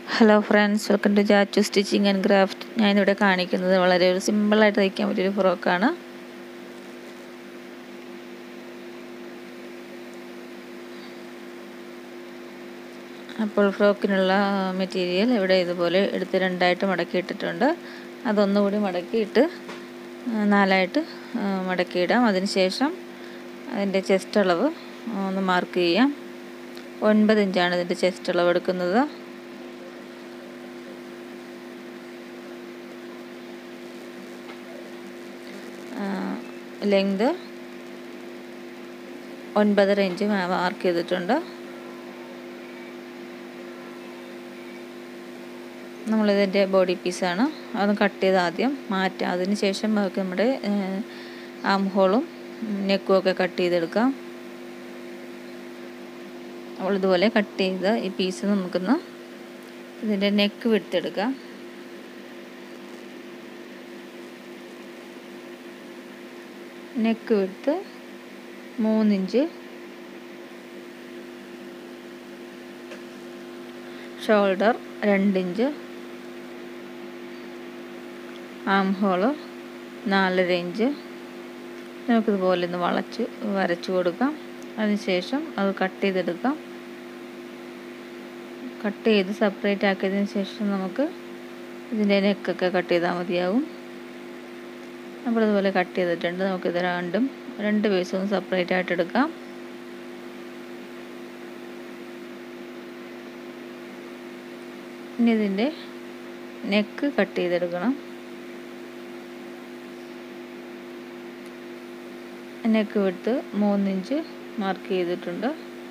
hello friends welcome to Jachu stitching and craft ഞാനിവിടെ കാണിക്കുന്നത് വളരെ ഒരു സിമ്പിളായിട്ട് തയ്ക്കാൻ പറ്റിയൊരു ഫ്രോക്കാണ് അപ്പോൾ ഫ്രോക്കിനുള്ള മെറ്റീരിയൽ ഇവിടെ ഇതുപോലെ എടുത്ത് രണ്ടായിട്ട് മടക്കിയിട്ടിട്ടുണ്ട് അതൊന്നുകൂടി മടക്കിയിട്ട് നാലായിട്ട് മടക്കിയിടാം അതിനുശേഷം അതിൻ്റെ ചെസ്റ്റ് അളവ് ഒന്ന് മാർക്ക് ചെയ്യാം ഒൻപത് ഇഞ്ചാണ് ഇതിൻ്റെ ചെസ്റ്റ് അളവ് എടുക്കുന്നത് ലെങ്ത് ഒൻപതര ഇഞ്ച് മാർക്ക് ചെയ്തിട്ടുണ്ട് നമ്മളിതിൻ്റെ ബോഡി പീസാണ് അത് കട്ട് ചെയ്ത് ആദ്യം മാറ്റാം അതിന് ശേഷം നമുക്ക് നമ്മുടെ ആം ഹോളും നെക്കും ഒക്കെ കട്ട് ചെയ്തെടുക്കാം അപ്പോൾ ഇതുപോലെ കട്ട് ചെയ്ത് ഈ പീസ് നമുക്കൊന്ന് ഇതിൻ്റെ നെക്ക് വിടുത്തെടുക്കാം നെക്ക് വിടുത്ത് മൂന്നിഞ്ച് ഷോൾഡർ രണ്ടിഞ്ച് ആം ഹോള് നാലര ഇഞ്ച് നമുക്കിതുപോലെ ഒന്ന് വളച്ച് വരച്ചു കൊടുക്കാം അതിനുശേഷം അത് കട്ട് ചെയ്തെടുക്കാം കട്ട് ചെയ്ത് സെപ്പറേറ്റ് ആക്കിയതിന് ശേഷം നമുക്ക് ഇതിൻ്റെ നെക്കൊക്കെ കട്ട് ചെയ്താൽ മതിയാവും നമ്മളിതുപോലെ കട്ട് ചെയ്തിട്ടുണ്ട് നമുക്കിത് രണ്ടും രണ്ട് പീസും സെപ്പറേറ്റ് ആയിട്ട് എടുക്കാം ഇനി ഇതിൻ്റെ നെക്ക് കട്ട് ചെയ്തെടുക്കണം നെക്ക് വിട്ട് മൂന്നിഞ്ച് മാർക്ക് ചെയ്തിട്ടുണ്ട്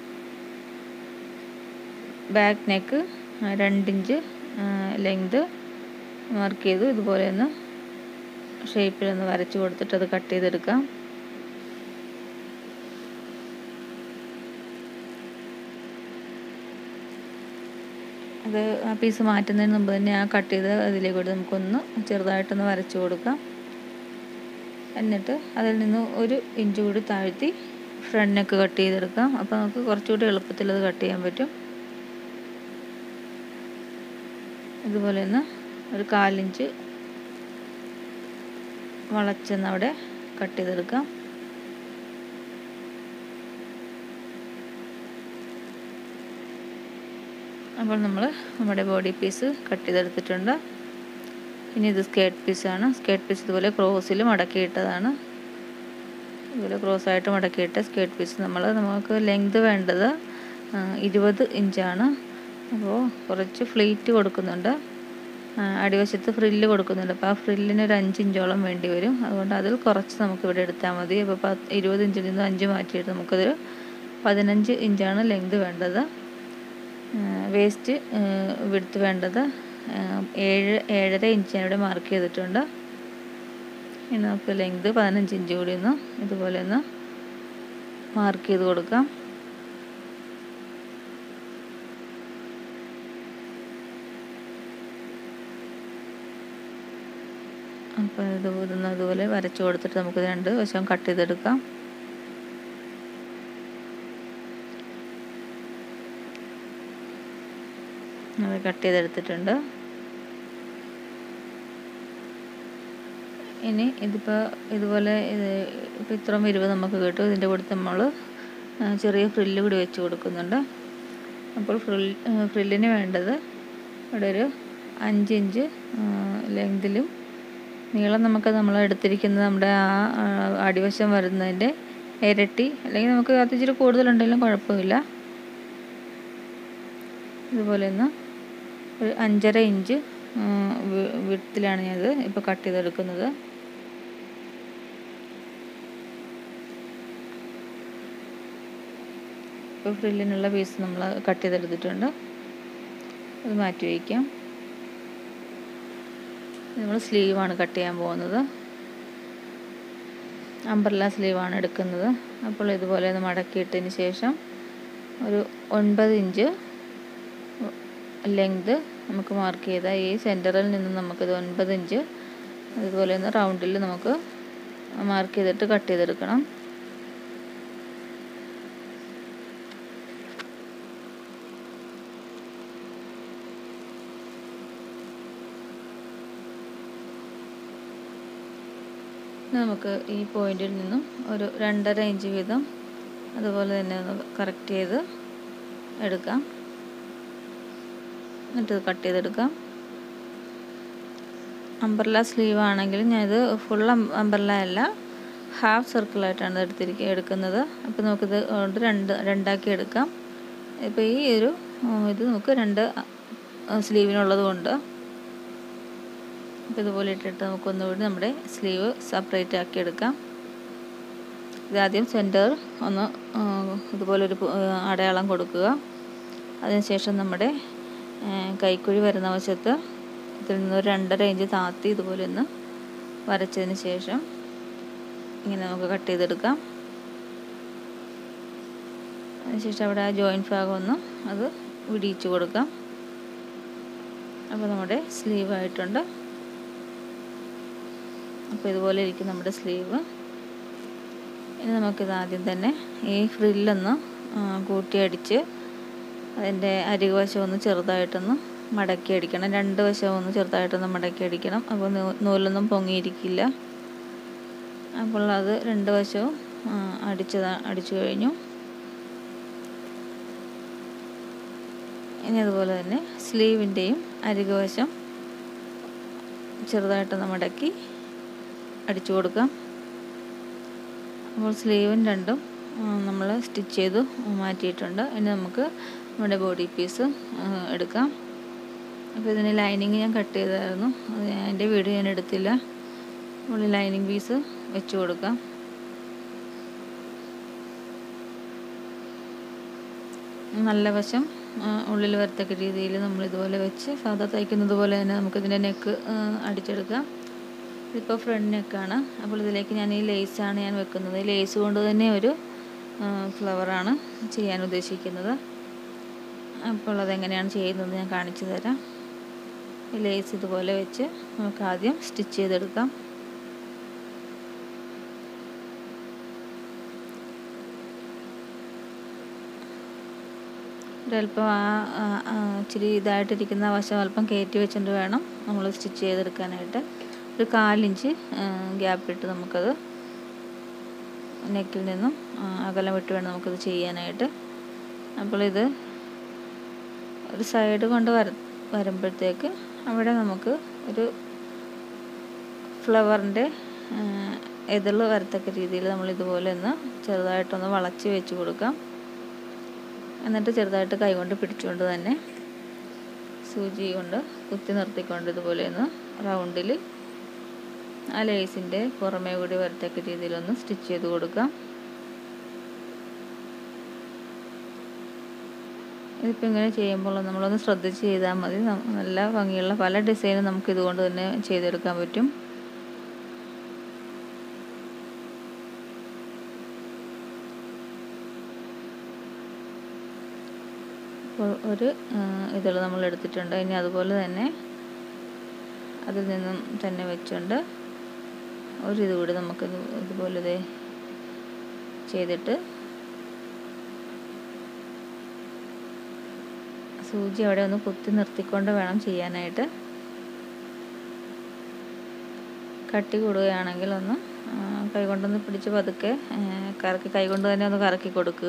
ബാക്ക് നെക്ക് രണ്ടിഞ്ച് ലെങ്ത് മാർക്ക് ചെയ്തു ഇതുപോലെ ഒന്ന് ഷേപ്പിലൊന്ന് വരച്ച് കൊടുത്തിട്ട് അത് കട്ട് ചെയ്തെടുക്കാം അത് ആ പീസ് മാറ്റുന്നതിന് മുമ്പ് തന്നെ ആ കട്ട് ചെയ്ത് അതിലേക്കൂടെ നമുക്കൊന്ന് ചെറുതായിട്ടൊന്ന് വരച്ച് കൊടുക്കാം എന്നിട്ട് അതിൽ നിന്ന് ഒരു ഇഞ്ച് കൂടി താഴ്ത്തി ഫ്രണ്ട് നെക്ക് കട്ട് ചെയ്തെടുക്കാം അപ്പോൾ നമുക്ക് കുറച്ചുകൂടി എളുപ്പത്തിൽ അത് കട്ട് ചെയ്യാൻ പറ്റും ഇതുപോലെ ഒന്ന് ഒരു കാലിഞ്ച് വളച്ചെന്ന് അവിടെ കട്ട് ചെയ്തെടുക്കാം അപ്പോൾ നമ്മൾ നമ്മുടെ ബോഡി പീസ് കട്ട് ചെയ്തെടുത്തിട്ടുണ്ട് ഇനി ഇത് സ്കേർട്ട് പീസാണ് സ്കേർട്ട് പീസ് ഇതുപോലെ ക്രോസിൽ മടക്കിയിട്ടതാണ് ഇതുപോലെ ക്രോസായിട്ട് മടക്കിയിട്ട് സ്കേർട്ട് പീസ് നമ്മൾ നമുക്ക് ലെങ്ത് വേണ്ടത് ഇരുപത് ഇഞ്ചാണ് അപ്പോൾ കുറച്ച് ഫ്ലീറ്റ് കൊടുക്കുന്നുണ്ട് അടിവശത്ത് ഫ്രില്ല് കൊടുക്കുന്നുണ്ട് അപ്പോൾ ആ ഫ്രില്ലിന് ഒരു അഞ്ച് ഇഞ്ചോളം വേണ്ടി വരും അതുകൊണ്ട് അതിൽ കുറച്ച് നമുക്ക് ഇവിടെ എടുത്താൽ മതി അപ്പോൾ പത്ത് ഇരുപത് ഇഞ്ചിൽ നിന്ന് അഞ്ച് മാറ്റിയിട്ട് നമുക്കതൊരു പതിനഞ്ച് ഇഞ്ചാണ് ലെങ്ത് വേണ്ടത് വേസ്റ്റ് വിടുത്ത് വേണ്ടത് ഏഴ് ഏഴര ഇഞ്ച് ഇവിടെ മാർക്ക് ചെയ്തിട്ടുണ്ട് ഇനി നമുക്ക് ലെങ്ത് പതിനഞ്ച് ഇഞ്ച് കൂടി ഒന്ന് ഇതുപോലെ ഒന്ന് മാർക്ക് ചെയ്ത് കൊടുക്കാം അപ്പോൾ ഇത് ഇതൊന്ന് അതുപോലെ വരച്ചു കൊടുത്തിട്ട് നമുക്ക് രണ്ട് വശം കട്ട് ചെയ്തെടുക്കാം അത് കട്ട് ചെയ്തെടുത്തിട്ടുണ്ട് ഇനി ഇതിപ്പോൾ ഇതുപോലെ ഇത് ഇപ്പോൾ ഇത്രയും ഇരുപത് നമുക്ക് കിട്ടും ഇതിൻ്റെ കൂടെ നമ്മൾ ചെറിയ ഫ്രില്ല് കൂടി വെച്ച് കൊടുക്കുന്നുണ്ട് അപ്പോൾ ഫ്രിൽ ഫ്രില്ലിന് വേണ്ടത് ഇവിടെ ഒരു അഞ്ച് ഇഞ്ച് ലെങ്തിലും നീളം നമുക്ക് നമ്മൾ എടുത്തിരിക്കുന്നത് നമ്മുടെ ആ അടിവശം വരുന്നതിൻ്റെ ഇരട്ടി അല്ലെങ്കിൽ നമുക്ക് അത് ഇച്ചിരി കൂടുതലുണ്ടെങ്കിലും കുഴപ്പമില്ല ഇതുപോലെ ഒന്ന് ഒരു അഞ്ചര ഇഞ്ച് വിടത്തിലാണ് ഞാനത് ഇപ്പോൾ കട്ട് ചെയ്തെടുക്കുന്നത് ഇപ്പോൾ ഫ്രില്ലിനുള്ള പീസ് നമ്മൾ കട്ട് ചെയ്തെടുത്തിട്ടുണ്ട് അത് മാറ്റി വയ്ക്കാം നമ്മൾ സ്ലീവാണ് കട്ട് ചെയ്യാൻ പോകുന്നത് അംബ്രല്ല സ്ലീവാണ് എടുക്കുന്നത് അപ്പോൾ ഇതുപോലെ ഒന്ന് മടക്കിയിട്ടതിന് ശേഷം ഒരു ഒൻപത് ഇഞ്ച് ലെങ്ത് നമുക്ക് മാർക്ക് ചെയ്താൽ ഈ സെൻറ്ററിൽ നിന്ന് നമുക്കിത് ഒൻപത് ഇഞ്ച് അതുപോലെ ഒന്ന് റൗണ്ടിൽ നമുക്ക് മാർക്ക് ചെയ്തിട്ട് കട്ട് ചെയ്തെടുക്കണം നമുക്ക് ഈ പോയിന്റിൽ നിന്നും ഒരു രണ്ടര ഇഞ്ച് വീതം അതുപോലെ തന്നെ ഒന്ന് കറക്റ്റ് ചെയ്ത് എടുക്കാം എന്നിട്ട് കട്ട് ചെയ്തെടുക്കാം അംബർല സ്ലീവ് ആണെങ്കിൽ ഞാനിത് ഫുൾ അംബർല അല്ല ഹാഫ് സർക്കിളായിട്ടാണ് എടുത്തിരിക്കുക എടുക്കുന്നത് അപ്പോൾ നമുക്കിത് കൊണ്ട് രണ്ട് രണ്ടാക്കി എടുക്കാം ഇപ്പോൾ ഈ ഒരു ഇത് നമുക്ക് രണ്ട് സ്ലീവിനുള്ളത് കൊണ്ട് അപ്പോൾ ഇതുപോലെ ഇട്ടിട്ട് നമുക്കൊന്നുകൂടി നമ്മുടെ സ്ലീവ് സെപ്പറേറ്റ് ആക്കി എടുക്കാം ഇതാദ്യം സെൻറ്റർ ഒന്ന് ഇതുപോലൊരു അടയാളം കൊടുക്കുക അതിനുശേഷം നമ്മുടെ കൈക്കുഴി വരുന്ന വശത്ത് ഇതിൽ നിന്ന് ഒരു രണ്ടര ഇഞ്ച് താത്തി ഇതുപോലെ ഒന്ന് വരച്ചതിന് ശേഷം ഇങ്ങനെ നമുക്ക് കട്ട് ചെയ്തെടുക്കാം അതിനുശേഷം അവിടെ ആ ജോയിൻറ്റ് ഭാഗം ഒന്ന് അത് വിടിയിച്ച് കൊടുക്കാം അപ്പോൾ നമ്മുടെ സ്ലീവ് ആയിട്ടുണ്ട് അപ്പോൾ ഇതുപോലെ ഇരിക്കും നമ്മുടെ സ്ലീവ് ഇനി നമുക്കിത് ആദ്യം തന്നെ ഈ ഫ്രില്ലൊന്ന് കൂട്ടിയടിച്ച് അതിൻ്റെ അരികുവശം ഒന്ന് ചെറുതായിട്ടൊന്ന് മടക്കി അടിക്കണം രണ്ട് വശവും ഒന്ന് ചെറുതായിട്ടൊന്ന് മടക്കി അടിക്കണം അപ്പോൾ നൂലൊന്നും പൊങ്ങിയിരിക്കില്ല അപ്പോൾ അത് രണ്ട് വശവും അടിച്ചതാ അടിച്ചു കഴിഞ്ഞു ഇനി അതുപോലെ തന്നെ സ്ലീവിൻ്റെയും അരികുവശം ചെറുതായിട്ടൊന്ന് മടക്കി അടിച്ചു കൊടുക്കാം അപ്പോൾ സ്ലീവും രണ്ടും നമ്മൾ സ്റ്റിച്ച് ചെയ്ത് മാറ്റിയിട്ടുണ്ട് ഇനി നമുക്ക് നമ്മുടെ ബോഡി പീസ് എടുക്കാം അപ്പോൾ ഇതിന് ലൈനിങ് ഞാൻ കട്ട് ചെയ്തായിരുന്നു അത് എൻ്റെ വീഡിയോ ഞാൻ എടുത്തില്ല നമ്മൾ ലൈനിങ് പീസ് വെച്ച് കൊടുക്കാം നല്ല വശം ഉള്ളിൽ വരത്തക്ക രീതിയിൽ നമ്മൾ ഇതുപോലെ വെച്ച് സാധാ തയ്ക്കുന്നത് പോലെ തന്നെ നമുക്കിതിൻ്റെ നെക്ക് അടിച്ചെടുക്കാം ഇതിപ്പോൾ ഫ്രണ്ട് നെക്കാണ് അപ്പോൾ ഇതിലേക്ക് ഞാൻ ഈ ലേസാണ് ഞാൻ വെക്കുന്നത് ലേസ് കൊണ്ട് തന്നെ ഒരു ഫ്ലവറാണ് ചെയ്യാൻ ഉദ്ദേശിക്കുന്നത് അപ്പോൾ അതെങ്ങനെയാണ് ചെയ്യുന്നത് ഞാൻ കാണിച്ചു തരാം ഈ ലേസ് ഇതുപോലെ വെച്ച് നമുക്ക് ആദ്യം സ്റ്റിച്ച് ചെയ്തെടുക്കാം ഒരല്പം ആ ഇച്ചിരി ഇതായിട്ടിരിക്കുന്ന വശം അല്പം കയറ്റി വെച്ചിട്ട് വേണം നമ്മൾ സ്റ്റിച്ച് ചെയ്തെടുക്കാനായിട്ട് ഒരു കാലിഞ്ച് ഗ്യാപ്പിട്ട് നമുക്കത് നെക്കിൽ നിന്നും അകലം വിട്ട് വേണം നമുക്കത് ചെയ്യാനായിട്ട് അപ്പോൾ ഇത് ഒരു സൈഡ് കൊണ്ട് വര വരുമ്പോഴത്തേക്ക് അവിടെ നമുക്ക് ഒരു ഫ്ലവറിൻ്റെ എതിർ വരത്തക്ക രീതിയിൽ നമ്മൾ ഇതുപോലെ ഒന്ന് ചെറുതായിട്ടൊന്ന് വളച്ച് വെച്ച് കൊടുക്കാം എന്നിട്ട് ചെറുതായിട്ട് കൈകൊണ്ട് പിടിച്ചുകൊണ്ട് തന്നെ സൂചി കൊണ്ട് കുത്തി നിർത്തിക്കൊണ്ട് ഇതുപോലെ ഒന്ന് റൗണ്ടിൽ ആ ലേസിൻ്റെ പുറമേ കൂടി വരത്തക്ക രീതിയിലൊന്ന് സ്റ്റിച്ച് ചെയ്ത് കൊടുക്കാം ഇതിപ്പോൾ ഇങ്ങനെ ചെയ്യുമ്പോൾ നമ്മളൊന്ന് ശ്രദ്ധിച്ച് ചെയ്താൽ മതി നല്ല ഭംഗിയുള്ള പല ഡിസൈനും നമുക്ക് ഇതുകൊണ്ട് തന്നെ ചെയ്തെടുക്കാൻ പറ്റും അപ്പോൾ ഒരു ഇതിൽ നമ്മൾ എടുത്തിട്ടുണ്ട് ഇനി അതുപോലെ തന്നെ അതിൽ നിന്നും തന്നെ വെച്ചുകൊണ്ട് ഒരു ഇത് കൂടി നമുക്ക് ഇതുപോലെ ഇതേ ചെയ്തിട്ട് സൂചി അവിടെ ഒന്ന് കുത്തി നിർത്തിക്കൊണ്ട് വേണം ചെയ്യാനായിട്ട് കട്ടി കൂടുകയാണെങ്കിൽ ഒന്ന് കൈകൊണ്ടൊന്ന് പിടിച്ച് പതുക്കെ കറക്കി കൈകൊണ്ട് തന്നെ ഒന്ന് കറക്കി കൊടുക്കുക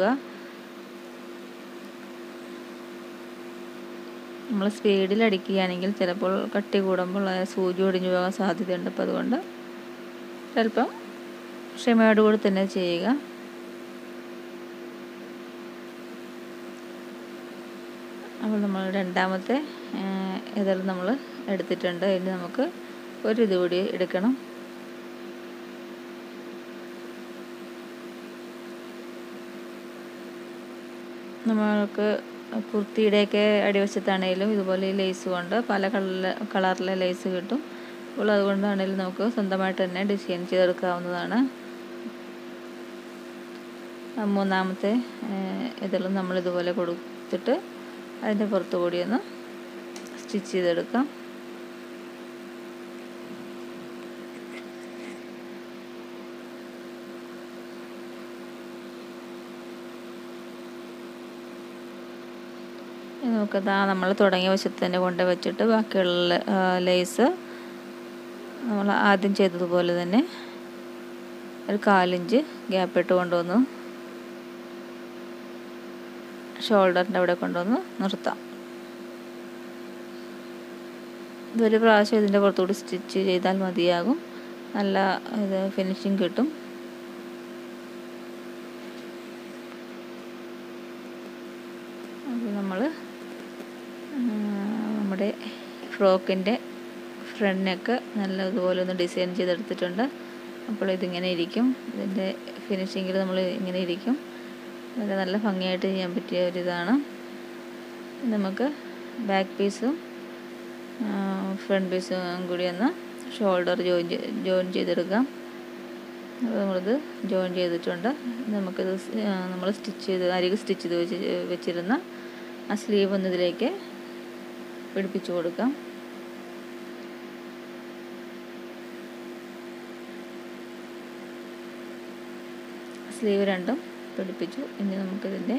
നമ്മൾ സ്പീഡിൽ അടിക്കുകയാണെങ്കിൽ ചിലപ്പോൾ കട്ടി കൂടുമ്പോൾ സൂചി ഒടിഞ്ഞു പോകാൻ സാധ്യതയുണ്ട് അപ്പോൾ അതുകൊണ്ട് ചിലപ്പം ക്ഷമയോടുകൂടി തന്നെ ചെയ്യുക അപ്പോൾ നമ്മൾ രണ്ടാമത്തെ ഇതിൽ നമ്മൾ എടുത്തിട്ടുണ്ട് ഇനി നമുക്ക് ഒരു ഇത് കൂടി എടുക്കണം നമ്മൾക്ക് കുർത്തിയുടെയൊക്കെ അടിവശത്താണേലും ഇതുപോലെ ഈ ലേസ് കൊണ്ട് പല കളറിലെ കളറിലെ ലേസ് കിട്ടും അപ്പോൾ അതുകൊണ്ടാണെങ്കിലും നമുക്ക് സ്വന്തമായിട്ട് തന്നെ ഡിസൈൻ ചെയ്തെടുക്കാവുന്നതാണ് മൂന്നാമത്തെ ഇതിലും നമ്മൾ ഇതുപോലെ കൊടുത്തിട്ട് അതിൻ്റെ പുറത്തു കൂടി ഒന്ന് സ്റ്റിച്ച് ചെയ്തെടുക്കാം നമുക്കതാ നമ്മൾ തുടങ്ങിയ വശത്ത് തന്നെ കൊണ്ട് വെച്ചിട്ട് ബാക്കിയുള്ള ലേസ് നമ്മൾ ആദ്യം ചെയ്തതുപോലെ തന്നെ ഒരു കാലിഞ്ച് ഗ്യാപ്പ് ഇട്ട് കൊണ്ടുവന്ന് ഷോൾഡറിൻ്റെ അവിടെ കൊണ്ടുവന്ന് നിർത്താം ഇതൊരു പ്രാവശ്യം ഇതിൻ്റെ പുറത്തുകൂടി സ്റ്റിച്ച് ചെയ്താൽ മതിയാകും നല്ല ഇത് ഫിനിഷിങ് കിട്ടും അപ്പോൾ നമ്മൾ നമ്മുടെ ഫ്രോക്കിൻ്റെ ഫ്രണ്ട് നെക്ക് നല്ല ഇതുപോലെ ഒന്ന് ഡിസൈൻ ചെയ്തെടുത്തിട്ടുണ്ട് അപ്പോൾ ഇതിങ്ങനെ ഇരിക്കും ഇതിൻ്റെ ഫിനിഷിങ്ങിൽ നമ്മൾ ഇങ്ങനെ ഇരിക്കും നല്ല നല്ല ഭംഗിയായിട്ട് ചെയ്യാൻ പറ്റിയ ഒരിതാണ് നമുക്ക് ബാക്ക് പീസും ഫ്രണ്ട് പീസും കൂടി ഒന്ന് ഷോൾഡർ ജോയിൻ ജോയിൻ ചെയ്തെടുക്കാം അപ്പോൾ നമ്മളിത് ജോയിൻ ചെയ്തിട്ടുണ്ട് നമുക്കിത് നമ്മൾ സ്റ്റിച്ച് ചെയ്ത് അരികെ സ്റ്റിച്ച് ചെയ്ത് വെച്ച് വെച്ചിരുന്ന ആ സ്ലീവ് ഒന്ന് ഇതിലേക്ക് പിടിപ്പിച്ചു കൊടുക്കാം സ്ലീവ് രണ്ടും പിടിപ്പിച്ചു ഇനി നമുക്കിതിൻ്റെ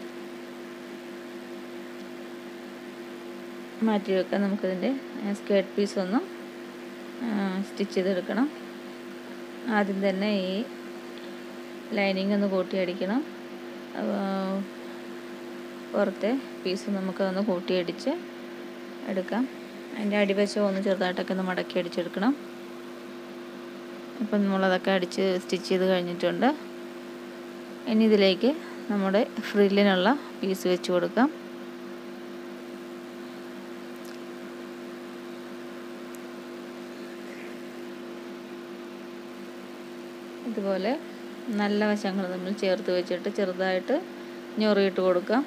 മാറ്റി വെക്കാം നമുക്കിതിൻ്റെ സ്കേർട്ട് പീസ് ഒന്ന് സ്റ്റിച്ച് ചെയ്തെടുക്കണം ആദ്യം തന്നെ ഈ ലൈനിങ് ഒന്ന് കൂട്ടിയടിക്കണം പുറത്തെ പീസ് നമുക്കതൊന്ന് കൂട്ടിയടിച്ച് എടുക്കാം അതിൻ്റെ അടിവശം ഒന്ന് ചെറുതായിട്ടൊക്കെ ഒന്ന് മടക്കി അടിച്ചെടുക്കണം അപ്പം നമ്മളതൊക്കെ അടിച്ച് സ്റ്റിച്ച് ചെയ്ത് കഴിഞ്ഞിട്ടുണ്ട് ഇനി ഇതിലേക്ക് നമ്മുടെ ഫ്രില്ലിനുള്ള പീസ് വെച്ച് കൊടുക്കാം ഇതുപോലെ നല്ല വശങ്ങൾ നമ്മൾ ചേർത്ത് വെച്ചിട്ട് ചെറുതായിട്ട് ഞൊറിയിട്ട് കൊടുക്കാം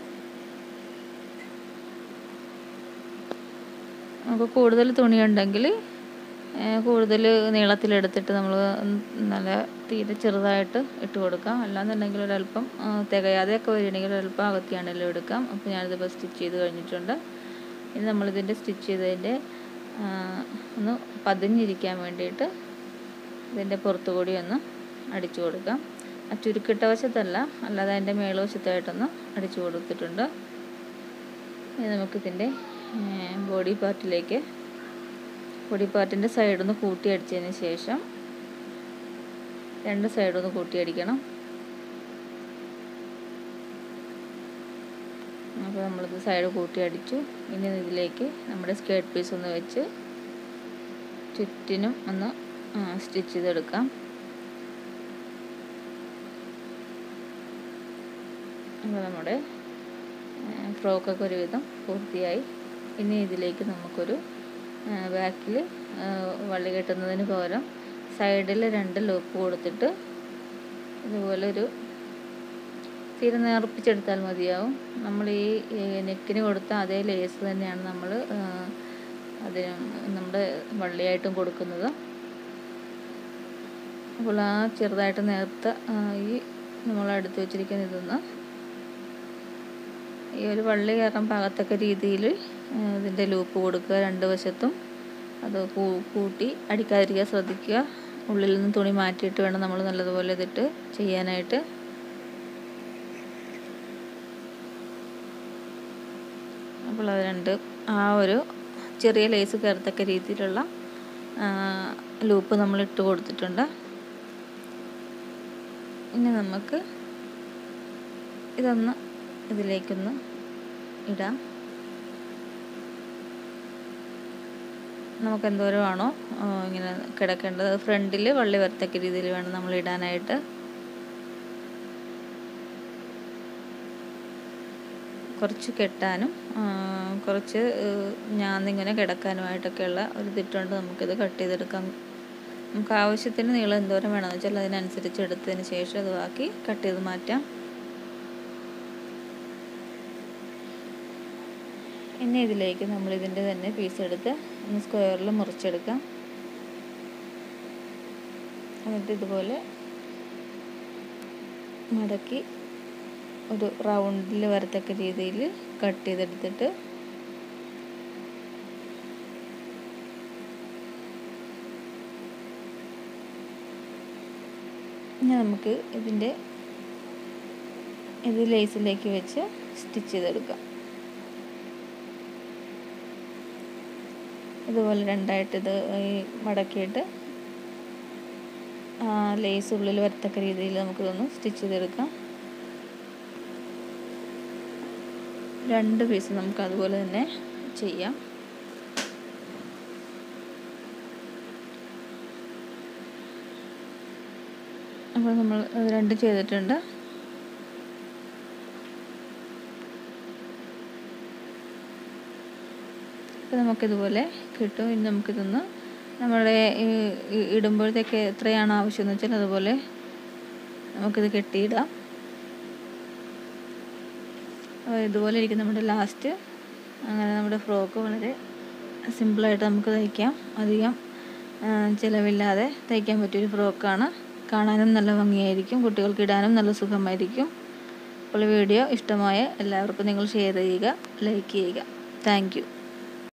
നമുക്ക് കൂടുതൽ തുണിയുണ്ടെങ്കിൽ കൂടുതൽ നീളത്തിലെടുത്തിട്ട് നമ്മൾ നല്ല തീരെ ചെറുതായിട്ട് ഇട്ട് കൊടുക്കാം അല്ലാന്നുണ്ടെങ്കിൽ ഒരല്പം തികയാതെയൊക്കെ വരികയാണെങ്കിൽ ഒരല്പം അകത്തിയാണെങ്കിലും എടുക്കാം അപ്പോൾ ഞാനിതിപ്പോൾ സ്റ്റിച്ച് ചെയ്ത് കഴിഞ്ഞിട്ടുണ്ട് ഇനി നമ്മളിതിൻ്റെ സ്റ്റിച്ച് ചെയ്തതിൻ്റെ ഒന്ന് പതിഞ്ഞിരിക്കാൻ വേണ്ടിയിട്ട് ഇതിൻ്റെ പുറത്തുകൂടി ഒന്ന് അടിച്ചു കൊടുക്കാം ആ ചുരുക്കിട്ട വശത്തല്ല അല്ലാതെ അതിൻ്റെ മേൽവശത്തായിട്ടൊന്ന് അടിച്ചു കൊടുത്തിട്ടുണ്ട് ഇനി നമുക്കിതിൻ്റെ ബോഡി പാർട്ടിലേക്ക് ബോഡി പാർട്ടിൻ്റെ സൈഡൊന്ന് കൂട്ടി അടിച്ചതിന് ശേഷം രണ്ട് സൈഡൊന്ന് കൂട്ടി അടിക്കണം അപ്പോൾ നമ്മളിത് സൈഡ് കൂട്ടി അടിച്ചു ഇനി ഇതിലേക്ക് നമ്മുടെ സ്കേർട്ട് പീസ് ഒന്ന് വെച്ച് ചുറ്റിനും ഒന്ന് സ്റ്റിച്ച് ചെയ്തെടുക്കാം അപ്പോൾ നമ്മുടെ ഫ്രോക്കൊക്കെ ഒരുവിധം പൂർത്തിയായി ഇനി ഇതിലേക്ക് നമുക്കൊരു ബാക്കിൽ വള്ളി കെട്ടുന്നതിന് പകരം സൈഡിൽ രണ്ട് ലൂപ്പ് കൊടുത്തിട്ട് ഇതുപോലെ ഒരു തീരെ നേർപ്പിച്ചെടുത്താൽ മതിയാവും നമ്മൾ ഈ നെക്കിന് കൊടുത്ത അതേ ലേസ് തന്നെയാണ് നമ്മൾ അതിന് നമ്മുടെ വള്ളിയായിട്ടും കൊടുക്കുന്നത് അപ്പോൾ ആ ചെറുതായിട്ട് നേർത്ത ഈ നമ്മൾ എടുത്ത് വെച്ചിരിക്കുന്ന ഇതൊന്ന് ഈ ഒരു വള്ളി കയറാൻ പാകത്തക്ക രീതിയിൽ ഇതിൻ്റെ ലൂപ്പ് കൊടുക്കുക രണ്ട് വശത്തും അത് കൂട്ടി അടിക്കാതിരിക്കുക ശ്രദ്ധിക്കുക ഉള്ളിൽ നിന്ന് തുണി മാറ്റിയിട്ട് വേണം നമ്മൾ നല്ലതുപോലെ ഇതിട്ട് ചെയ്യാനായിട്ട് അപ്പോൾ അത് രണ്ട് ആ ഒരു ചെറിയ ലേസ് കയറത്തക്ക രീതിയിലുള്ള ലൂപ്പ് നമ്മൾ ഇട്ട് കൊടുത്തിട്ടുണ്ട് ഇനി നമുക്ക് ഇതൊന്ന് ഇതിലേക്കൊന്ന് ഇടാം നമുക്ക് എന്തോരമാണോ ഇങ്ങനെ കിടക്കേണ്ടത് ഫ്രണ്ടിൽ വള്ളി വരത്തക്ക രീതിയിൽ വേണം നമ്മൾ ഇടാനായിട്ട് കുറച്ച് കെട്ടാനും കുറച്ച് ഞാന്നിങ്ങനെ കിടക്കാനുമായിട്ടൊക്കെയുള്ള ഒരു ഇതിട്ടുണ്ട് നമുക്കിത് കട്ട് ചെയ്തെടുക്കാം നമുക്ക് ആവശ്യത്തിന് നീളം എന്തോരം വേണമെന്ന് വെച്ചാൽ അതിനനുസരിച്ച് എടുത്തതിന് ശേഷം അത് ബാക്കി കട്ട് ചെയ്ത് മാറ്റാം ഇനി ഇതിലേക്ക് നമ്മൾ ഇതിൻ്റെ തന്നെ പീസ് എടുത്ത് ഒന്ന് സ്ക്വയറിൽ മുറിച്ചെടുക്കാം എന്നിട്ട് ഇതുപോലെ മടക്കി ഒരു റൗണ്ടിൽ വരത്തക്ക രീതിയിൽ കട്ട് ചെയ്തെടുത്തിട്ട് ഇനി നമുക്ക് ഇതിൻ്റെ ഇത് ലേസിലേക്ക് വെച്ച് സ്റ്റിച്ച് ചെയ്തെടുക്കാം ഇതുപോലെ രണ്ടായിട്ട് ഇത് ഈ മടക്കിയിട്ട് ലേസ് ഉള്ളിൽ വരത്തക്ക രീതിയിൽ നമുക്കിതൊന്ന് സ്റ്റിച്ച് ചെയ്തെടുക്കാം രണ്ട് പീസ് നമുക്ക് അതുപോലെ തന്നെ ചെയ്യാം അപ്പോൾ നമ്മൾ അത് രണ്ടും ചെയ്തിട്ടുണ്ട് അപ്പോൾ നമുക്കിതുപോലെ കിട്ടും ഇനി നമുക്കിതൊന്ന് നമ്മുടെ ഇടുമ്പോഴത്തേക്ക് എത്രയാണ് ആവശ്യം എന്ന് വെച്ചാൽ അതുപോലെ നമുക്കിത് കെട്ടിയിടാം ഇതുപോലെ ഇരിക്കും നമ്മുടെ ലാസ്റ്റ് അങ്ങനെ നമ്മുടെ ഫ്രോക്ക് വളരെ സിമ്പിളായിട്ട് നമുക്ക് തയ്ക്കാം അധികം ചിലവില്ലാതെ തയ്ക്കാൻ പറ്റിയൊരു ഫ്രോക്കാണ് കാണാനും നല്ല ഭംഗിയായിരിക്കും കുട്ടികൾക്ക് ഇടാനും നല്ല സുഖമായിരിക്കും അപ്പോൾ വീഡിയോ ഇഷ്ടമായ എല്ലാവർക്കും നിങ്ങൾ ഷെയർ ചെയ്യുക ലൈക്ക് ചെയ്യുക താങ്ക്